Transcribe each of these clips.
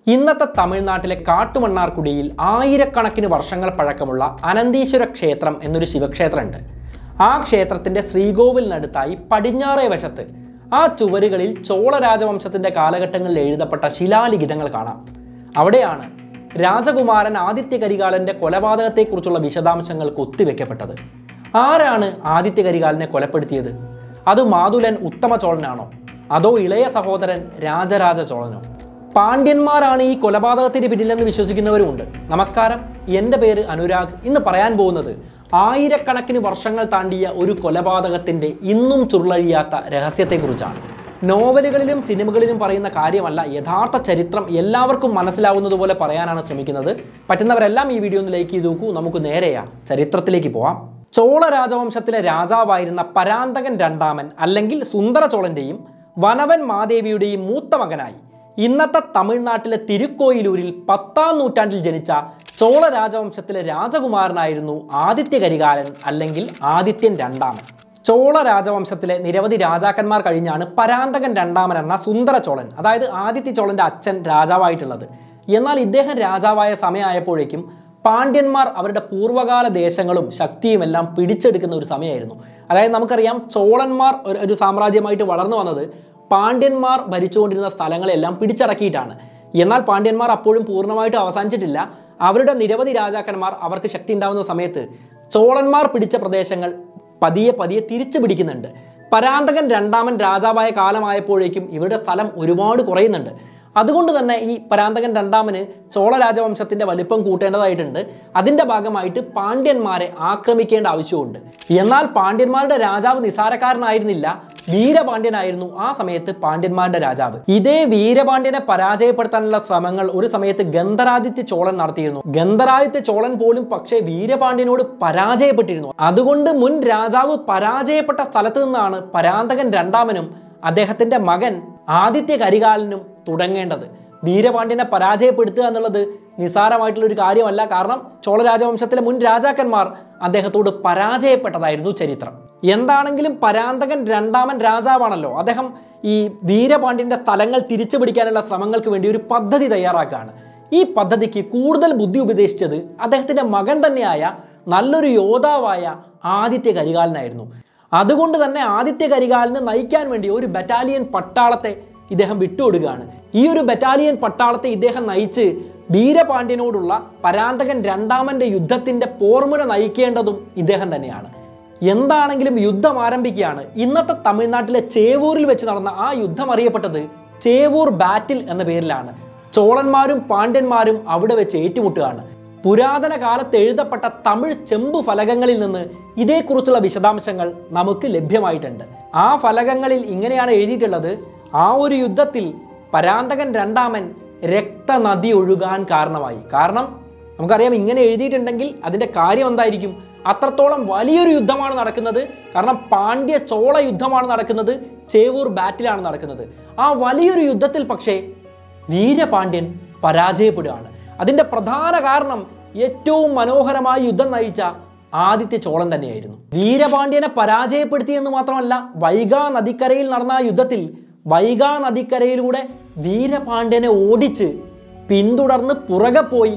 ഇന്നത്തെ തമിഴ്നാട്ടിലെ കാട്ടുമണ്ണാർക്കുടിയിൽ ആയിരക്കണക്കിന് വർഷങ്ങൾ പഴക്കമുള്ള അനന്തീശ്വര ക്ഷേത്രം എന്നൊരു ശിവക്ഷേത്രമുണ്ട് ആ ക്ഷേത്രത്തിന്റെ ശ്രീകോവിലിനടുത്തായി പടിഞ്ഞാറേ വശത്ത് ആ ചുവരുകളിൽ ചോള രാജവംശത്തിന്റെ കാലഘട്ടങ്ങളിൽ എഴുതപ്പെട്ട ശിലാലിഖിതങ്ങൾ കാണാം അവിടെയാണ് രാജകുമാരൻ ആദിത്യ കരികാലന്റെ കൊലപാതകത്തെക്കുറിച്ചുള്ള വിശദാംശങ്ങൾ കൊത്തിവെക്കപ്പെട്ടത് ആരാണ് ആദിത്യ കരികാലനെ കൊലപ്പെടുത്തിയത് അത് മാതുലൻ ഉത്തമ ചോളനാണോ അതോ ഇളയ സഹോദരൻ രാജരാജ ചോളനോ പാണ്ഡ്യന്മാരാണ് ഈ കൊലപാതകത്തിന് പിന്നിലെന്ന് വിശ്വസിക്കുന്നവരുമുണ്ട് നമസ്കാരം എൻ്റെ പേര് അനുരാഗ് ഇന്ന് പറയാൻ പോകുന്നത് ആയിരക്കണക്കിന് വർഷങ്ങൾ താണ്ടിയ ഒരു കൊലപാതകത്തിന്റെ ഇന്നും ചുരുളഴിയാത്ത രഹസ്യത്തെക്കുറിച്ചാണ് നോവലുകളിലും സിനിമകളിലും പറയുന്ന കാര്യമല്ല യഥാർത്ഥ ചരിത്രം എല്ലാവർക്കും മനസ്സിലാവുന്നത് പോലെ പറയാനാണ് ശ്രമിക്കുന്നത് പറ്റുന്നവരെല്ലാം ഈ വീഡിയോ ഒന്ന് ലൈക്ക് ചെയ്ത് നോക്കൂ നമുക്ക് നേരെയാ ചരിത്രത്തിലേക്ക് പോവാം ചോള രാജവംശത്തിലെ രാജാവായിരുന്ന പരാന്തകൻ രണ്ടാമൻ അല്ലെങ്കിൽ സുന്ദര ചോളന്റെയും വനവൻ മാദേവിയുടെയും മൂത്ത മകനായി ഇന്നത്തെ തമിഴ്നാട്ടിലെ തിരുക്കോയിലൂരിൽ പത്താം നൂറ്റാണ്ടിൽ ജനിച്ച ചോള രാജവംശത്തിലെ രാജകുമാരനായിരുന്നു ആദിത്യ കരികാലൻ അല്ലെങ്കിൽ ആദിത്യൻ രണ്ടാമൻ ചോള രാജവംശത്തിലെ നിരവധി രാജാക്കന്മാർ കഴിഞ്ഞാണ് പരാന്തകൻ രണ്ടാമൻ എന്ന സുന്ദര ചോളൻ അതായത് ആദിത്യ ചോളന്റെ അച്ഛൻ രാജാവായിട്ടുള്ളത് എന്നാൽ ഇദ്ദേഹം രാജാവായ സമയമായപ്പോഴേക്കും പാണ്ഡ്യന്മാർ അവരുടെ പൂർവ്വകാല ദേശങ്ങളും ശക്തിയും എല്ലാം പിടിച്ചെടുക്കുന്ന ഒരു സമയമായിരുന്നു അതായത് നമുക്കറിയാം ചോളന്മാർ ഒരു ഒരു സാമ്രാജ്യമായിട്ട് വളർന്നു വന്നത് പാണ്ഡ്യന്മാർ ഭരിച്ചുകൊണ്ടിരുന്ന സ്ഥലങ്ങളെല്ലാം പിടിച്ചടക്കിയിട്ടാണ് എന്നാൽ പാണ്ഡ്യന്മാർ അപ്പോഴും പൂർണ്ണമായിട്ട് അവസാനിച്ചിട്ടില്ല അവരുടെ നിരവധി രാജാക്കന്മാർ അവർക്ക് ശക്തി ഉണ്ടാവുന്ന സമയത്ത് ചോളന്മാർ പിടിച്ച പ്രദേശങ്ങൾ പതിയെ പതിയെ തിരിച്ചു പിടിക്കുന്നുണ്ട് പരാന്തകൻ രണ്ടാമൻ രാജാവായ കാലമായപ്പോഴേക്കും ഇവരുടെ സ്ഥലം ഒരുപാട് കുറയുന്നുണ്ട് അതുകൊണ്ട് തന്നെ ഈ പരാന്തകൻ രണ്ടാമന് ചോള രാജവംശത്തിന്റെ വലിപ്പം കൂട്ടേണ്ടതായിട്ടുണ്ട് അതിന്റെ ഭാഗമായിട്ട് പാണ്ഡ്യന്മാരെ ആക്രമിക്കേണ്ട ആവശ്യമുണ്ട് എന്നാൽ പാണ്ഡ്യന്മാരുടെ രാജാവ് നിസാരക്കാരനായിരുന്നില്ല വീരപാണ്ഡ്യനായിരുന്നു ആ സമയത്ത് പാണ്ഡ്യന്മാരുടെ രാജാവ് ഇതേ വീരപാണ്ഡ്യനെ പരാജയപ്പെടുത്താനുള്ള ശ്രമങ്ങൾ ഒരു സമയത്ത് ഗന്ധരാദിത്യ ചോളൻ നടത്തിയിരുന്നു ഗന്ധരാദിത്യ ചോളൻ പോലും പക്ഷേ വീരപാണ്ഡ്യനോട് പരാജയപ്പെട്ടിരുന്നു അതുകൊണ്ട് മുൻ രാജാവ് പരാജയപ്പെട്ട സ്ഥലത്ത് നിന്നാണ് പരാന്തകൻ രണ്ടാമനും അദ്ദേഹത്തിന്റെ മകൻ ആദിത്യ കരികാലനും തുടങ്ങേണ്ടത് വീരപാണ്ഡ്യനെ പരാജയപ്പെടുത്തുക എന്നുള്ളത് നിസാരമായിട്ടുള്ള ഒരു കാര്യമല്ല കാരണം ചോള രാജവംശത്തിലെ മുൻ രാജാക്കന്മാർ അദ്ദേഹത്തോട് പരാജയപ്പെട്ടതായിരുന്നു ചരിത്രം എന്താണെങ്കിലും പരാന്തകൻ രണ്ടാമൻ രാജാവാണല്ലോ അദ്ദേഹം ഈ വീരപാണ്ഡ്യന്റെ സ്ഥലങ്ങൾ തിരിച്ചു പിടിക്കാനുള്ള ശ്രമങ്ങൾക്ക് വേണ്ടി ഒരു പദ്ധതി തയ്യാറാക്കുകയാണ് ഈ പദ്ധതിക്ക് കൂടുതൽ ബുദ്ധി ഉപദേശിച്ചത് അദ്ദേഹത്തിന്റെ മകൻ തന്നെയായ നല്ലൊരു യോദ്ധാവായ ആദിത്യ കരികാലനായിരുന്നു അതുകൊണ്ട് തന്നെ ആദിത്യ കരികാലിനെ നയിക്കാൻ വേണ്ടി ഒരു ബറ്റാലിയൻ പട്ടാളത്തെ ഇദ്ദേഹം വിട്ടുകൊടുക്കുകയാണ് ഈ ഒരു ബറ്റാലിയൻ പട്ടാളത്തെ ഇദ്ദേഹം നയിച്ച് വീരപാണ്ഡ്യനോടുള്ള പരാന്തകൻ രണ്ടാമന്റെ യുദ്ധത്തിന്റെ പോർമുന നയിക്കേണ്ടതും ഇദ്ദേഹം തന്നെയാണ് എന്താണെങ്കിലും യുദ്ധം ആരംഭിക്കുകയാണ് ഇന്നത്തെ തമിഴ്നാട്ടിലെ ചേവൂരിൽ വെച്ച് നടന്ന ആ യുദ്ധം അറിയപ്പെട്ടത് ചേവൂർ ബാറ്റിൽ എന്ന പേരിലാണ് ചോളന്മാരും പാണ്ഡ്യന്മാരും അവിടെ വെച്ച് ഏറ്റുമുട്ടുകയാണ് പുരാതന കാലത്ത് എഴുതപ്പെട്ട തമിഴ് ചെമ്പ് ഫലകങ്ങളിൽ നിന്ന് ഇതേക്കുറിച്ചുള്ള വിശദാംശങ്ങൾ നമുക്ക് ലഭ്യമായിട്ടുണ്ട് ആ ഫലകങ്ങളിൽ ഇങ്ങനെയാണ് എഴുതിയിട്ടുള്ളത് ആ ഒരു യുദ്ധത്തിൽ പരാന്തകൻ രണ്ടാമൻ രക്തനദി ഒഴുകാൻ കാരണമായി കാരണം നമുക്കറിയാം ഇങ്ങനെ എഴുതിയിട്ടുണ്ടെങ്കിൽ അതിന്റെ കാര്യം എന്തായിരിക്കും അത്രത്തോളം വലിയൊരു യുദ്ധമാണ് നടക്കുന്നത് കാരണം പാണ്ഡ്യ ചോള യുദ്ധമാണ് നടക്കുന്നത് ചേവൂർ ബാറ്റിലാണ് നടക്കുന്നത് ആ വലിയൊരു യുദ്ധത്തിൽ പക്ഷേ വീരപാണ്ഡ്യൻ പരാജയപ്പെടുകയാണ് അതിന്റെ പ്രധാന കാരണം ഏറ്റവും മനോഹരമായ യുദ്ധം നയിച്ച ആദിത്യ ചോളൻ തന്നെയായിരുന്നു വീരപാണ്ഡ്യനെ പരാജയപ്പെടുത്തി എന്ന് മാത്രമല്ല വൈഗാ നദിക്കരയിൽ നടന്ന ആ യുദ്ധത്തിൽ വൈഗാ നദിക്കരയിലൂടെ വീരപാണ്ഡ്യനെ ഓടിച്ച് പിന്തുടർന്ന് പുറകെ പോയി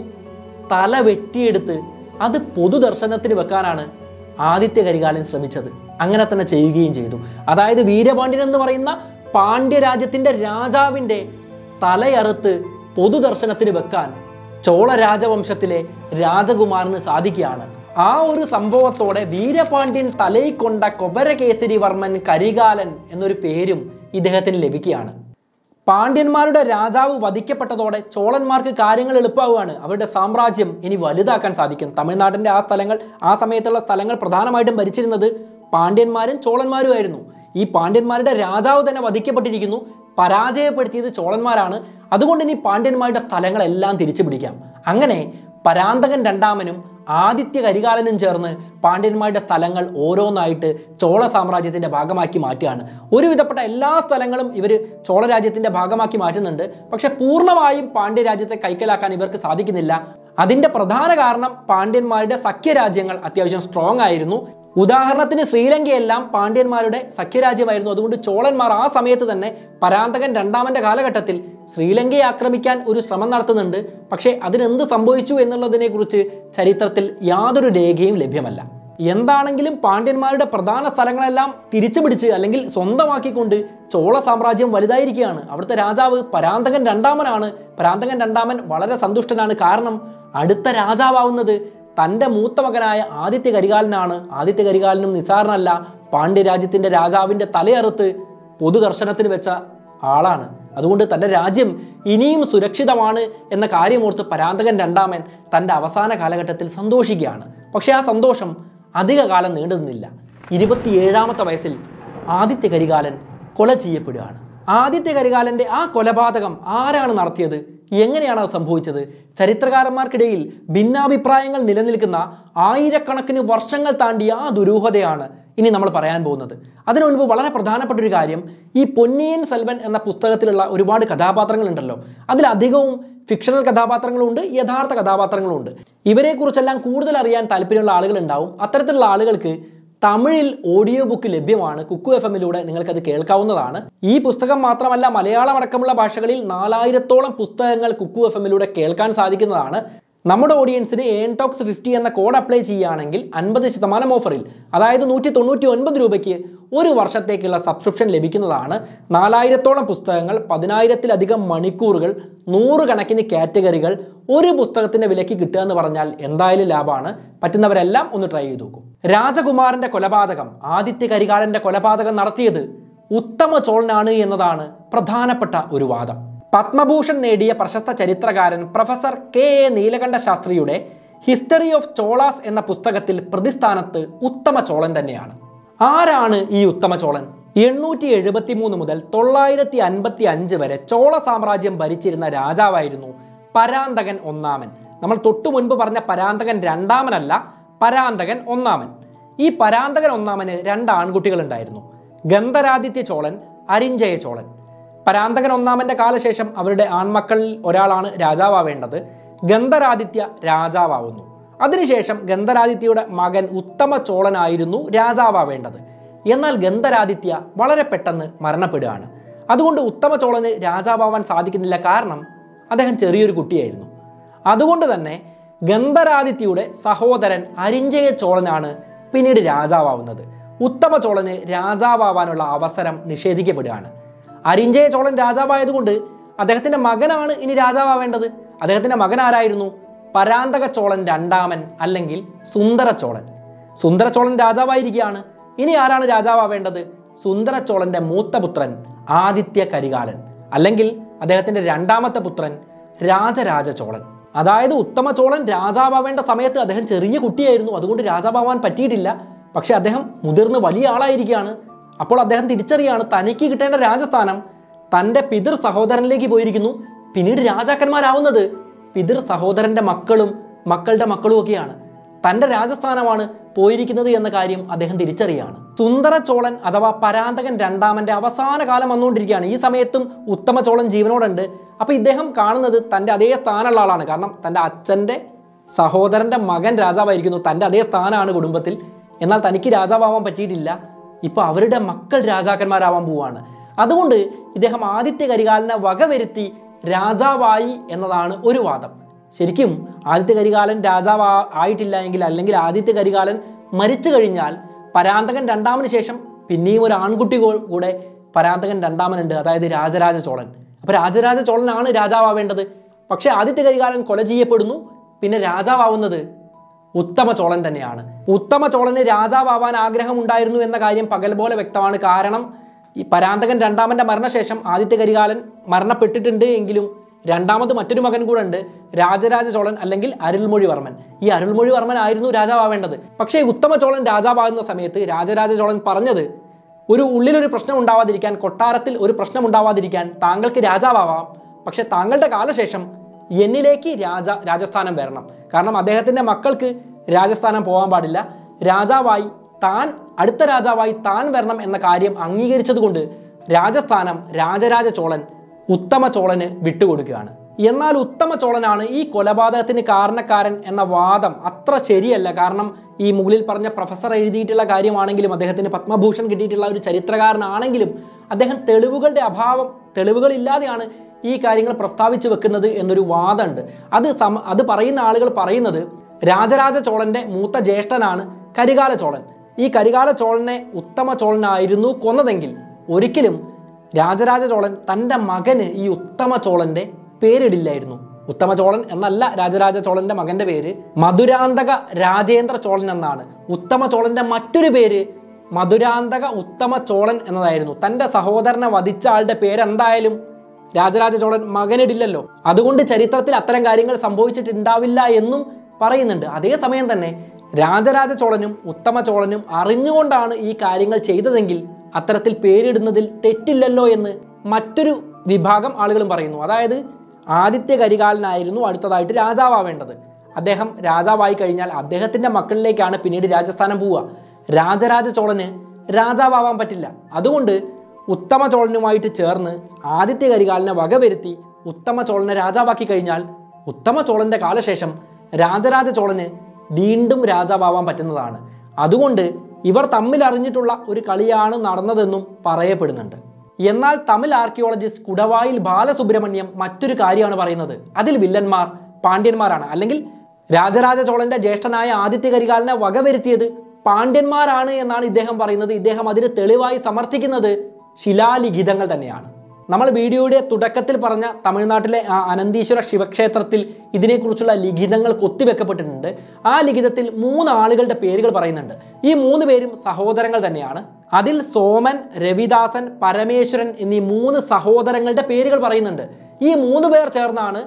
തല വെട്ടിയെടുത്ത് അത് പൊതുദർശനത്തിന് വെക്കാനാണ് ആദിത്യ കരികാലൻ ശ്രമിച്ചത് അങ്ങനെ തന്നെ ചെയ്യുകയും ചെയ്തു അതായത് വീരപാണ്ഡ്യൻ എന്ന് പറയുന്ന പാണ്ഡ്യരാജ്യത്തിന്റെ രാജാവിന്റെ തലയറുത്ത് പൊതുദർശനത്തിന് വെക്കാൻ ചോള രാജവംശത്തിലെ രാജകുമാരന് സാധിക്കുകയാണ് ആ ഒരു സംഭവത്തോടെ വീരപാണ്ഡ്യൻ തലയിൽ കൊണ്ട കൊബരകേസരി വർമ്മൻ കരികാലൻ എന്നൊരു പേരും ഇദ്ദേഹത്തിന് ലഭിക്കുകയാണ് പാണ്ഡ്യന്മാരുടെ രാജാവ് വധിക്കപ്പെട്ടതോടെ ചോളന്മാർക്ക് കാര്യങ്ങൾ എളുപ്പമാവുകയാണ് അവരുടെ സാമ്രാജ്യം ഇനി വലുതാക്കാൻ സാധിക്കും തമിഴ്നാട്ടിന്റെ ആ സ്ഥലങ്ങൾ ആ സമയത്തുള്ള സ്ഥലങ്ങൾ പ്രധാനമായിട്ടും ഭരിച്ചിരുന്നത് പാണ്ഡ്യന്മാരും ചോളന്മാരുമായിരുന്നു ഈ പാണ്ഡ്യന്മാരുടെ രാജാവ് തന്നെ വധിക്കപ്പെട്ടിരിക്കുന്നു പരാജയപ്പെടുത്തിയത് ചോളന്മാരാണ് അതുകൊണ്ട് ഇനി പാണ്ഡ്യന്മാരുടെ സ്ഥലങ്ങളെല്ലാം തിരിച്ചു പിടിക്കാം അങ്ങനെ പരാന്തകൻ രണ്ടാമനും ആദിത്യ കരികാലനും ചേർന്ന് പാണ്ഡ്യന്മാരുടെ സ്ഥലങ്ങൾ ഓരോന്നായിട്ട് ചോള സാമ്രാജ്യത്തിന്റെ ഭാഗമാക്കി മാറ്റുകയാണ് ഒരുവിധപ്പെട്ട എല്ലാ സ്ഥലങ്ങളും ഇവർ ചോള രാജ്യത്തിന്റെ ഭാഗമാക്കി മാറ്റുന്നുണ്ട് പക്ഷെ പൂർണ്ണമായും പാണ്ഡ്യ രാജ്യത്തെ കൈക്കലാക്കാൻ ഇവർക്ക് സാധിക്കുന്നില്ല അതിന്റെ പ്രധാന കാരണം പാണ്ഡ്യന്മാരുടെ സഖ്യരാജ്യങ്ങൾ അത്യാവശ്യം സ്ട്രോങ് ആയിരുന്നു ഉദാഹരണത്തിന് ശ്രീലങ്കയെല്ലാം പാണ്ഡ്യന്മാരുടെ സഖ്യരാജ്യമായിരുന്നു അതുകൊണ്ട് ചോളന്മാർ ആ സമയത്ത് തന്നെ പരാന്തകൻ രണ്ടാമന്റെ കാലഘട്ടത്തിൽ ശ്രീലങ്കയെ ആക്രമിക്കാൻ ഒരു ശ്രമം നടത്തുന്നുണ്ട് പക്ഷേ അതിനെന്ത് സംഭവിച്ചു എന്നുള്ളതിനെക്കുറിച്ച് ചരിത്രത്തിൽ യാതൊരു രേഖയും ലഭ്യമല്ല എന്താണെങ്കിലും പാണ്ഡ്യന്മാരുടെ പ്രധാന സ്ഥലങ്ങളെല്ലാം തിരിച്ചു പിടിച്ച് അല്ലെങ്കിൽ സ്വന്തമാക്കിക്കൊണ്ട് ചോള സാമ്രാജ്യം വലുതായിരിക്കുകയാണ് അവിടുത്തെ രാജാവ് പരാന്തകൻ രണ്ടാമനാണ് പരാന്തകൻ രണ്ടാമൻ വളരെ സന്തുഷ്ടനാണ് കാരണം അടുത്ത രാജാവാവുന്നത് തൻ്റെ മൂത്ത മകനായ ആദിത്യ കരികാലനാണ് ആദിത്യ കരികാലനും നിസാറിനല്ല പാണ്ഡ്യരാജ്യത്തിൻ്റെ രാജാവിൻ്റെ തലയറുത്ത് പൊതുദർശനത്തിന് വെച്ച ആളാണ് അതുകൊണ്ട് തൻ്റെ രാജ്യം ഇനിയും സുരക്ഷിതമാണ് എന്ന കാര്യമോർത്ത് പരാന്തകൻ രണ്ടാമൻ തൻ്റെ അവസാന കാലഘട്ടത്തിൽ സന്തോഷിക്കുകയാണ് പക്ഷേ ആ സന്തോഷം അധിക കാലം നീണ്ടു നിന്നില്ല ഇരുപത്തിയേഴാമത്തെ വയസ്സിൽ ആദിത്യ കരികാലൻ കൊല ചെയ്യപ്പെടുകയാണ് ആദിത്യ കരികാലന്റെ ആ കൊലപാതകം ആരാണ് നടത്തിയത് എങ്ങനെയാണ് അത് സംഭവിച്ചത് ചരിത്രകാരന്മാർക്കിടയിൽ ഭിന്നാഭിപ്രായങ്ങൾ നിലനിൽക്കുന്ന ആയിരക്കണക്കിന് വർഷങ്ങൾ താണ്ടിയ ആ ദുരൂഹതയാണ് ഇനി നമ്മൾ പറയാൻ പോകുന്നത് അതിനു മുൻപ് വളരെ പ്രധാനപ്പെട്ട ഒരു കാര്യം ഈ പൊന്നിയൻ സെൽവൻ എന്ന പുസ്തകത്തിലുള്ള ഒരുപാട് കഥാപാത്രങ്ങളുണ്ടല്ലോ അതിലധികവും ഫിക്ഷണൽ കഥാപാത്രങ്ങളുണ്ട് യഥാർത്ഥ കഥാപാത്രങ്ങളുണ്ട് ഇവരെക്കുറിച്ചെല്ലാം കൂടുതൽ അറിയാൻ താല്പര്യമുള്ള ആളുകളുണ്ടാവും അത്തരത്തിലുള്ള ആളുകൾക്ക് തമിഴിൽ ഓഡിയോ ബുക്ക് ലഭ്യമാണ് കുക്കു എഫ് എമ്മിലൂടെ നിങ്ങൾക്കത് കേൾക്കാവുന്നതാണ് ഈ പുസ്തകം മാത്രമല്ല മലയാളം അടക്കമുള്ള ഭാഷകളിൽ നാലായിരത്തോളം പുസ്തകങ്ങൾ കുക്കു എഫ് എമ്മിലൂടെ കേൾക്കാൻ സാധിക്കുന്നതാണ് നമ്മുടെ ഓഡിയൻസിന് ഏൺ ടോക്സ് ഫിഫ്റ്റി എന്ന കോഡ് അപ്ലൈ ചെയ്യുകയാണെങ്കിൽ അൻപത് ശതമാനം ഓഫറിൽ അതായത് നൂറ്റി തൊണ്ണൂറ്റി ഒൻപത് രൂപയ്ക്ക് ഒരു വർഷത്തേക്കുള്ള സബ്സ്ക്രിപ്ഷൻ ലഭിക്കുന്നതാണ് നാലായിരത്തോളം പുസ്തകങ്ങൾ പതിനായിരത്തിലധികം മണിക്കൂറുകൾ നൂറുകണക്കിന് കാറ്റഗറികൾ ഒരു പുസ്തകത്തിന്റെ വിലയ്ക്ക് കിട്ടുക എന്ന് പറഞ്ഞാൽ എന്തായാലും ലാഭമാണ് പറ്റുന്നവരെല്ലാം ഒന്ന് ട്രൈ ചെയ്ത് നോക്കും രാജകുമാരന്റെ കൊലപാതകം ആദിത്യ കരികാലന്റെ കൊലപാതകം നടത്തിയത് ഉത്തമ ചോളനാണ് എന്നതാണ് പ്രധാനപ്പെട്ട ഒരു വാദം പത്മഭൂഷൺ നേടിയ പ്രശസ്ത ചരിത്രകാരൻ പ്രൊഫസർ കെ എ നീലകണ്ഠ ശാസ്ത്രിയുടെ ഹിസ്റ്ററി ഓഫ് ചോളാസ് എന്ന പുസ്തകത്തിൽ പ്രതിസ്ഥാനത്ത് ഉത്തമ ചോളൻ തന്നെയാണ് ആരാണ് ഈ ഉത്തമ ചോളൻ എണ്ണൂറ്റി എഴുപത്തി മൂന്ന് മുതൽ തൊള്ളായിരത്തി അൻപത്തി അഞ്ച് വരെ ചോള സാമ്രാജ്യം ഭരിച്ചിരുന്ന രാജാവായിരുന്നു പരാന്തകൻ ഒന്നാമൻ നമ്മൾ തൊട്ടു മുൻപ് പറഞ്ഞ പരാന്തകൻ രണ്ടാമനല്ല പരാന്തകൻ ഒന്നാമൻ ഈ പരാന്തകൻ ഒന്നാമന് രണ്ട് ആൺകുട്ടികളുണ്ടായിരുന്നു ഗന്ധരാദിത്യ ചോളൻ അരിഞ്ചയ ചോളൻ പരാന്തകൻ ഒന്നാമന്റെ കാലശേഷം അവരുടെ ആൺമക്കളിൽ ഒരാളാണ് രാജാവാവേണ്ടത് ഗന്ധരാദിത്യ രാജാവാവുന്നു അതിനുശേഷം ഗന്ധരാദിത്യയുടെ മകൻ ഉത്തമ ചോളനായിരുന്നു രാജാവാവേണ്ടത് എന്നാൽ ഗന്ധരാദിത്യ വളരെ പെട്ടെന്ന് മരണപ്പെടുകയാണ് അതുകൊണ്ട് ഉത്തമ ചോളന് രാജാവാവാൻ സാധിക്കുന്നില്ല കാരണം അദ്ദേഹം ചെറിയൊരു കുട്ടിയായിരുന്നു അതുകൊണ്ട് തന്നെ ഗന്ധരാദിത്യയുടെ സഹോദരൻ അരിഞ്ചയ ചോളനാണ് പിന്നീട് രാജാവാവുന്നത് ഉത്തമ ചോളന് രാജാവാവാനുള്ള അവസരം നിഷേധിക്കപ്പെടുകയാണ് അരിഞ്ചയ ചോളൻ രാജാവായതുകൊണ്ട് അദ്ദേഹത്തിന്റെ മകനാണ് ഇനി രാജാവാവേണ്ടത് അദ്ദേഹത്തിന്റെ മകൻ ആരായിരുന്നു പരാന്തക ചോളൻ രണ്ടാമൻ അല്ലെങ്കിൽ സുന്ദര ചോളൻ സുന്ദര ചോളൻ രാജാവായിരിക്കുകയാണ് ഇനി ആരാണ് രാജാവാവേണ്ടത് സുന്ദര ചോളന്റെ മൂത്ത പുത്രൻ ആദിത്യ കരികാലൻ അല്ലെങ്കിൽ അദ്ദേഹത്തിന്റെ രണ്ടാമത്തെ പുത്രൻ രാജരാജ ചോളൻ അതായത് ഉത്തമ ചോളൻ രാജാവാവേണ്ട സമയത്ത് അദ്ദേഹം ചെറിയ കുട്ടിയായിരുന്നു അതുകൊണ്ട് രാജാവാൻ പറ്റിയിട്ടില്ല പക്ഷെ അദ്ദേഹം മുതിർന്ന് വലിയ ആളായിരിക്കുകയാണ് അപ്പോൾ അദ്ദേഹം തിരിച്ചറിയാണ് തനിക്ക് കിട്ടേണ്ട രാജസ്ഥാനം തൻ്റെ പിതൃ സഹോദരനിലേക്ക് പോയിരിക്കുന്നു പിന്നീട് രാജാക്കന്മാരാവുന്നത് പിതൃ സഹോദരന്റെ മക്കളും മക്കളുടെ മക്കളും ഒക്കെയാണ് തൻ്റെ രാജസ്ഥാനമാണ് പോയിരിക്കുന്നത് എന്ന കാര്യം അദ്ദേഹം തിരിച്ചറിയാണ് സുന്ദര ചോളൻ അഥവാ പരാന്തകൻ രണ്ടാമന്റെ അവസാന കാലം വന്നുകൊണ്ടിരിക്കുകയാണ് ഈ സമയത്തും ഉത്തമ ചോളൻ ജീവനോടുണ്ട് അപ്പോൾ ഇദ്ദേഹം കാണുന്നത് തൻ്റെ അതേ സ്ഥാനമുള്ള ആളാണ് കാരണം തൻ്റെ അച്ഛൻ്റെ സഹോദരന്റെ മകൻ രാജാവായിരിക്കുന്നു തൻ്റെ അതേ സ്ഥാനമാണ് കുടുംബത്തിൽ എന്നാൽ തനിക്ക് രാജാവാൻ പറ്റിയിട്ടില്ല ഇപ്പോൾ അവരുടെ മക്കൾ രാജാക്കന്മാരാവാൻ പോവാണ് അതുകൊണ്ട് ഇദ്ദേഹം ആദിത്യ കരികാലനെ വകവരുത്തി രാജാവായി എന്നതാണ് ഒരു വാദം ശരിക്കും ആദിത്യ കരികാലൻ രാജാവ് ആയിട്ടില്ല എങ്കിൽ അല്ലെങ്കിൽ ആദിത്യ കരികാലൻ മരിച്ചു കഴിഞ്ഞാൽ പരാന്തകൻ രണ്ടാമന് ശേഷം പിന്നെയും ഒരു ആൺകുട്ടി കൂ- കൂടെ പരാന്തകൻ രണ്ടാമനുണ്ട് അതായത് രാജരാജ ചോളൻ അപ്പൊ രാജരാജ ചോളനാണ് രാജാവേണ്ടത് പക്ഷെ ആദിത്യ കരികാലൻ കൊല ചെയ്യപ്പെടുന്നു പിന്നെ രാജാവാവുന്നത് ഉത്തമ ചോളൻ തന്നെയാണ് ഉത്തമ ചോളന് രാജാവാൻ ആഗ്രഹമുണ്ടായിരുന്നു എന്ന കാര്യം പകൽ പോലെ വ്യക്തമാണ് കാരണം ഈ പരാന്തകൻ രണ്ടാമന്റെ മരണശേഷം ആദിത്യ കരികാലൻ മരണപ്പെട്ടിട്ടുണ്ട് എങ്കിലും രണ്ടാമത് മറ്റൊരു മകൻ കൂടെ ഉണ്ട് രാജരാജ ചോളൻ അല്ലെങ്കിൽ അരുൾമൊഴിവർമ്മൻ ഈ അരുൾമൊഴിവർമ്മൻ ആയിരുന്നു രാജാവേണ്ടത് പക്ഷേ ഉത്തമ ചോളൻ രാജാവാകുന്ന സമയത്ത് രാജരാജ ചോളൻ പറഞ്ഞത് ഒരു ഉള്ളിലൊരു പ്രശ്നം ഉണ്ടാവാതിരിക്കാൻ കൊട്ടാരത്തിൽ ഒരു പ്രശ്നം ഉണ്ടാവാതിരിക്കാൻ താങ്കൾക്ക് രാജാവാം പക്ഷെ താങ്കളുടെ കാലശേഷം എന്നിലേക്ക് രാജ രാജസ്ഥാനം വരണം കാരണം അദ്ദേഹത്തിൻ്റെ മക്കൾക്ക് രാജസ്ഥാനം പോകാൻ പാടില്ല രാജാവായി താൻ അടുത്ത രാജാവായി താൻ വരണം എന്ന കാര്യം അംഗീകരിച്ചതുകൊണ്ട് രാജസ്ഥാനം രാജരാജ ചോളൻ ഉത്തമ ചോളന് വിട്ടുകൊടുക്കുകയാണ് എന്നാൽ ഉത്തമ ചോളനാണ് ഈ കൊലപാതകത്തിന് കാരണക്കാരൻ എന്ന വാദം അത്ര ശരിയല്ല കാരണം ഈ മുകളിൽ പറഞ്ഞ പ്രൊഫസർ എഴുതിയിട്ടുള്ള കാര്യമാണെങ്കിലും അദ്ദേഹത്തിന് പത്മഭൂഷൺ കിട്ടിയിട്ടുള്ള ഒരു ചരിത്രകാരനാണെങ്കിലും അദ്ദേഹം തെളിവുകളുടെ അഭാവം തെളിവുകളില്ലാതെയാണ് ഈ കാര്യങ്ങൾ പ്രസ്താവിച്ചു വെക്കുന്നത് എന്നൊരു വാദമുണ്ട് അത് സമ അത് പറയുന്ന ആളുകൾ പറയുന്നത് രാജരാജ ചോളന്റെ മൂത്ത ജ്യേഷ്ഠനാണ് കരികാല ചോളൻ ഈ കരികാല ചോളനെ ഉത്തമ ചോളനായിരുന്നു കൊന്നതെങ്കിൽ ഒരിക്കലും രാജരാജ ചോളൻ തൻ്റെ മകന് ഈ ഉത്തമ ചോളന്റെ പേരിടില്ലായിരുന്നു ഉത്തമ ചോളൻ എന്നല്ല രാജരാജ ചോളന്റെ മകന്റെ പേര് മധുരാന്തക രാജേന്ദ്ര ചോളൻ എന്നാണ് ഉത്തമ ചോളന്റെ മറ്റൊരു പേര് മധുരാന്തക ഉത്തമ ചോളൻ എന്നതായിരുന്നു തൻ്റെ സഹോദരനെ വധിച്ച ആളുടെ പേരെന്തായാലും രാജരാജ ചോളൻ മകനിടില്ലല്ലോ അതുകൊണ്ട് ചരിത്രത്തിൽ അത്തരം കാര്യങ്ങൾ സംഭവിച്ചിട്ടുണ്ടാവില്ല എന്നും പറയുന്നുണ്ട് അതേസമയം തന്നെ രാജരാജ ചോളനും ഉത്തമ ചോളനും അറിഞ്ഞുകൊണ്ടാണ് ഈ കാര്യങ്ങൾ ചെയ്തതെങ്കിൽ അത്തരത്തിൽ പേരിടുന്നതിൽ തെറ്റില്ലല്ലോ എന്ന് മറ്റൊരു വിഭാഗം ആളുകളും പറയുന്നു അതായത് ആദിത്യ കരികാലനായിരുന്നു അടുത്തതായിട്ട് രാജാവാവേണ്ടത് അദ്ദേഹം രാജാവായി കഴിഞ്ഞാൽ അദ്ദേഹത്തിൻ്റെ മക്കളിലേക്കാണ് പിന്നീട് രാജസ്ഥാനം പോവുക രാജരാജ ചോളന് രാജാവാൻ പറ്റില്ല അതുകൊണ്ട് ഉത്തമ ചോളനുമായിട്ട് ചേർന്ന് ആദിത്യ കരികാലനെ വകവരുത്തി ഉത്തമ ചോളനെ രാജാവാക്കി കഴിഞ്ഞാൽ ഉത്തമ ചോളന്റെ കാലശേഷം രാജരാജ ചോളന് വീണ്ടും രാജാവാൻ പറ്റുന്നതാണ് അതുകൊണ്ട് ഇവർ തമ്മിൽ അറിഞ്ഞിട്ടുള്ള ഒരു കളിയാണ് നടന്നതെന്നും പറയപ്പെടുന്നുണ്ട് എന്നാൽ തമിഴ് ആർക്കിയോളജിസ്റ്റ് കുടവായിൽ ബാലസുബ്രഹ്മണ്യം മറ്റൊരു കാര്യമാണ് പറയുന്നത് അതിൽ വില്ലന്മാർ പാണ്ഡ്യന്മാരാണ് അല്ലെങ്കിൽ രാജരാജ ചോളന്റെ ജ്യേഷ്ഠനായ ആദിത്യ കരികാലനെ വകവരുത്തിയത് പാണ്ഡ്യന്മാരാണ് എന്നാണ് ഇദ്ദേഹം പറയുന്നത് ഇദ്ദേഹം അതിന് തെളിവായി സമർത്ഥിക്കുന്നത് ശിലാലിഖിതങ്ങൾ തന്നെയാണ് നമ്മൾ വീഡിയോയുടെ തുടക്കത്തിൽ പറഞ്ഞ തമിഴ്നാട്ടിലെ ആ അനന്തീശ്വര ശിവക്ഷേത്രത്തിൽ ഇതിനെക്കുറിച്ചുള്ള ലിഖിതങ്ങൾ കൊത്തിവെക്കപ്പെട്ടിട്ടുണ്ട് ആ ലിഖിതത്തിൽ മൂന്ന് ആളുകളുടെ പേരുകൾ പറയുന്നുണ്ട് ഈ മൂന്ന് പേരും സഹോദരങ്ങൾ തന്നെയാണ് അതിൽ സോമൻ രവിദാസൻ പരമേശ്വരൻ എന്നീ മൂന്ന് സഹോദരങ്ങളുടെ പേരുകൾ പറയുന്നുണ്ട് ഈ മൂന്ന് പേർ ചേർന്നാണ്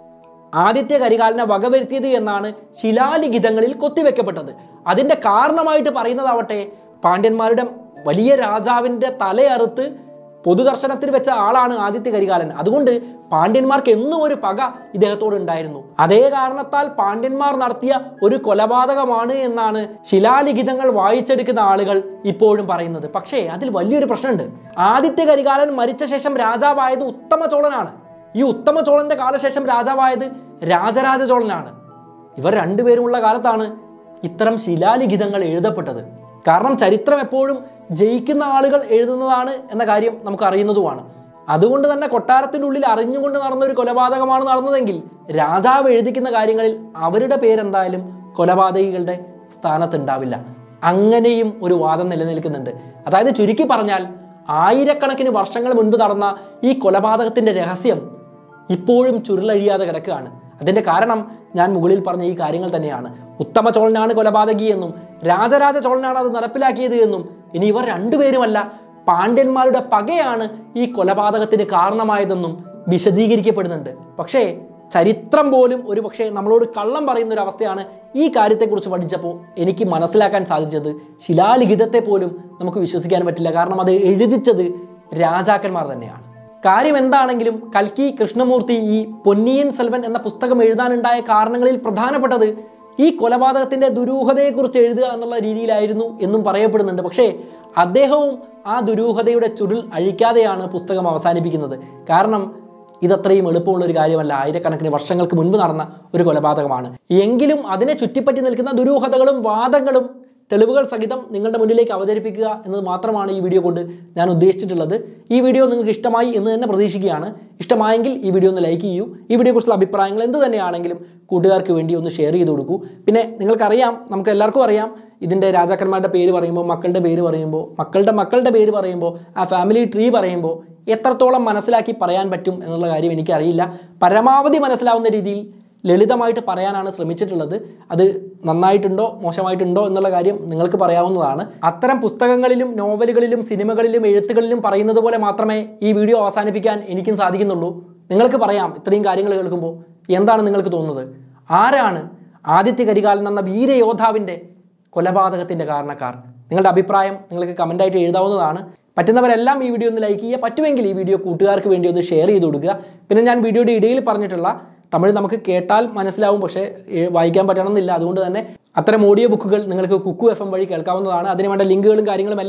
ആദിത്യ കരികാലനെ വകവരുത്തിയത് എന്നാണ് ശിലാലിഖിതങ്ങളിൽ കൊത്തിവെക്കപ്പെട്ടത് അതിൻ്റെ കാരണമായിട്ട് പറയുന്നതാവട്ടെ പാണ്ഡ്യന്മാരുടെ വലിയ രാജാവിൻ്റെ തലയറുത്ത് പൊതുദർശനത്തിൽ വെച്ച ആളാണ് ആദിത്യ കരികാലൻ അതുകൊണ്ട് പാണ്ഡ്യന്മാർക്ക് എന്നും ഒരു പക ഇദ്ദേഹത്തോട് ഉണ്ടായിരുന്നു അതേ കാരണത്താൽ പാണ്ഡ്യന്മാർ നടത്തിയ ഒരു കൊലപാതകമാണ് എന്നാണ് ശിലാലിഖിതങ്ങൾ വായിച്ചെടുക്കുന്ന ആളുകൾ ഇപ്പോഴും പറയുന്നത് പക്ഷേ അതിൽ വലിയൊരു പ്രശ്നമുണ്ട് ആദിത്യ കരികാലൻ മരിച്ച ശേഷം രാജാവായത് ഉത്തമ ചോളനാണ് ഈ ഉത്തമ ചോളന്റെ കാലശേഷം രാജാവായത് രാജരാജ ചോളനാണ് ഇവർ രണ്ടുപേരുമുള്ള കാലത്താണ് ഇത്തരം ശിലാലിഖിതങ്ങൾ എഴുതപ്പെട്ടത് കാരണം ചരിത്രം എപ്പോഴും ജയിക്കുന്ന ആളുകൾ എഴുതുന്നതാണ് എന്ന കാര്യം നമുക്ക് അറിയുന്നതുമാണ് അതുകൊണ്ട് തന്നെ കൊട്ടാരത്തിൻ്റെ ഉള്ളിൽ അറിഞ്ഞുകൊണ്ട് നടന്ന ഒരു കൊലപാതകമാണ് നടന്നതെങ്കിൽ രാജാവ് എഴുതിക്കുന്ന കാര്യങ്ങളിൽ അവരുടെ പേരെന്തായാലും കൊലപാതകികളുടെ സ്ഥാനത്തുണ്ടാവില്ല അങ്ങനെയും ഒരു വാദം നിലനിൽക്കുന്നുണ്ട് അതായത് ചുരുക്കി പറഞ്ഞാൽ ആയിരക്കണക്കിന് വർഷങ്ങൾ മുൻപ് നടന്ന ഈ കൊലപാതകത്തിന്റെ രഹസ്യം ഇപ്പോഴും ചുരുളഴിയാതെ കിടക്കുകയാണ് അതിന്റെ കാരണം ഞാൻ മുകളിൽ പറഞ്ഞ ഈ കാര്യങ്ങൾ തന്നെയാണ് ഉത്തമ ചോളനാണ് കൊലപാതകി എന്നും രാജരാജ ചോളനാണ് അത് നടപ്പിലാക്കിയത് എന്നും ഇനി ഇവർ രണ്ടുപേരുമല്ല പാണ്ഡ്യന്മാരുടെ പകയാണ് ഈ കൊലപാതകത്തിന് കാരണമായതെന്നും വിശദീകരിക്കപ്പെടുന്നുണ്ട് പക്ഷേ ചരിത്രം പോലും ഒരു പക്ഷേ നമ്മളോട് കള്ളം പറയുന്ന ഒരു അവസ്ഥയാണ് ഈ കാര്യത്തെക്കുറിച്ച് പഠിച്ചപ്പോൾ എനിക്ക് മനസ്സിലാക്കാൻ സാധിച്ചത് ശിലാലിഖിതത്തെ പോലും നമുക്ക് വിശ്വസിക്കാൻ പറ്റില്ല കാരണം അത് എഴുതിച്ചത് രാജാക്കന്മാർ തന്നെയാണ് കാര്യം എന്താണെങ്കിലും കൽക്കി കൃഷ്ണമൂർത്തി ഈ പൊന്നിയൻ സെൽവൻ എന്ന പുസ്തകം എഴുതാനുണ്ടായ കാരണങ്ങളിൽ പ്രധാനപ്പെട്ടത് ഈ കൊലപാതകത്തിന്റെ ദുരൂഹതയെക്കുറിച്ച് എഴുതുക എന്നുള്ള രീതിയിലായിരുന്നു എന്നും പറയപ്പെടുന്നുണ്ട് പക്ഷേ അദ്ദേഹവും ആ ദുരൂഹതയുടെ ചുരുൾ അഴിക്കാതെയാണ് പുസ്തകം അവസാനിപ്പിക്കുന്നത് കാരണം ഇതത്രയും എളുപ്പമുള്ള ഒരു കാര്യമല്ല ആയിരക്കണക്കിന് വർഷങ്ങൾക്ക് മുൻപ് നടന്ന ഒരു കൊലപാതകമാണ് എങ്കിലും അതിനെ ചുറ്റിപ്പറ്റി നിൽക്കുന്ന ദുരൂഹതകളും വാദങ്ങളും തെളിവുകൾ സഹിതം നിങ്ങളുടെ മുന്നിലേക്ക് അവതരിപ്പിക്കുക എന്നത് മാത്രമാണ് ഈ വീഡിയോ കൊണ്ട് ഞാൻ ഉദ്ദേശിച്ചിട്ടുള്ളത് ഈ വീഡിയോ നിങ്ങൾക്ക് ഇഷ്ടമായി എന്ന് തന്നെ പ്രതീക്ഷിക്കുകയാണ് ഇഷ്ടമായെങ്കിൽ ഈ വീഡിയോ ഒന്ന് ലൈക്ക് ചെയ്യൂ ഈ വീഡിയോയെക്കുറിച്ചുള്ള അഭിപ്രായങ്ങൾ എന്ത് തന്നെയാണെങ്കിലും കൂട്ടുകാർക്ക് വേണ്ടി ഒന്ന് ഷെയർ ചെയ്ത് കൊടുക്കൂ പിന്നെ നിങ്ങൾക്കറിയാം നമുക്ക് എല്ലാവർക്കും അറിയാം ഇതിൻ്റെ രാജാക്കന്മാരുടെ പേര് പറയുമ്പോൾ മക്കളുടെ പേര് പറയുമ്പോൾ മക്കളുടെ മക്കളുടെ പേര് പറയുമ്പോൾ ആ ഫാമിലി ട്രീ പറയുമ്പോൾ എത്രത്തോളം മനസ്സിലാക്കി പറയാൻ പറ്റും എന്നുള്ള കാര്യം എനിക്കറിയില്ല പരമാവധി മനസ്സിലാവുന്ന രീതിയിൽ ലളിതമായിട്ട് പറയാനാണ് ശ്രമിച്ചിട്ടുള്ളത് അത് നന്നായിട്ടുണ്ടോ മോശമായിട്ടുണ്ടോ എന്നുള്ള കാര്യം നിങ്ങൾക്ക് പറയാവുന്നതാണ് അത്തരം പുസ്തകങ്ങളിലും നോവലുകളിലും സിനിമകളിലും എഴുത്തുകളിലും പറയുന്നത് പോലെ മാത്രമേ ഈ വീഡിയോ അവസാനിപ്പിക്കാൻ എനിക്കും സാധിക്കുന്നുള്ളൂ നിങ്ങൾക്ക് പറയാം ഇത്രയും കാര്യങ്ങൾ കേൾക്കുമ്പോൾ എന്താണ് നിങ്ങൾക്ക് തോന്നുന്നത് ആരാണ് ആദിത്യ കരികാലൻ എന്ന വീരയോദ്ധാവിൻ്റെ കൊലപാതകത്തിൻ്റെ കാരണക്കാർ നിങ്ങളുടെ അഭിപ്രായം നിങ്ങൾക്ക് കമൻ്റായിട്ട് എഴുതാവുന്നതാണ് പറ്റുന്നവരെല്ലാം ഈ വീഡിയോ ഒന്ന് ലൈക്ക് ചെയ്യുക പറ്റുമെങ്കിൽ ഈ വീഡിയോ കൂട്ടുകാർക്ക് വേണ്ടി ഒന്ന് ഷെയർ ചെയ്ത് കൊടുക്കുക പിന്നെ ഞാൻ വീഡിയോയുടെ ഇടയിൽ പറഞ്ഞിട്ടുള്ള തമിഴ് നമുക്ക് കേട്ടാൽ മനസ്സിലാവും പക്ഷേ ഏ, വായിക്കാൻ പറ്റണമെന്നില്ല അതുകൊണ്ട് തന്നെ അത്തരം ഓഡിയോ ബുക്കുകൾ നിങ്ങൾക്ക് കുക്കു എഫ് എം വഴി കേൾക്കാവുന്നതാണ് അതിനുവേണ്ട ലിങ്കുകളും കാര്യങ്ങളും എല്ലാം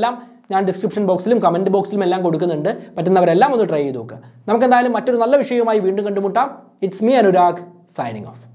ഞാൻ ഡിസ്ക്രിപ്ഷൻ ബോക്സിലും കമൻറ്റ് ബോക്സിലും എല്ലാം കൊടുക്കുന്നുണ്ട് പറ്റുന്നവരെല്ലാം ഒന്ന് ട്രൈ ചെയ്ത് നോക്കുക നമുക്ക് എന്തായാലും മറ്റൊരു നല്ല വിഷയവുമായി വീണ്ടും കണ്ടുമുട്ടാം it's me Anurag signing of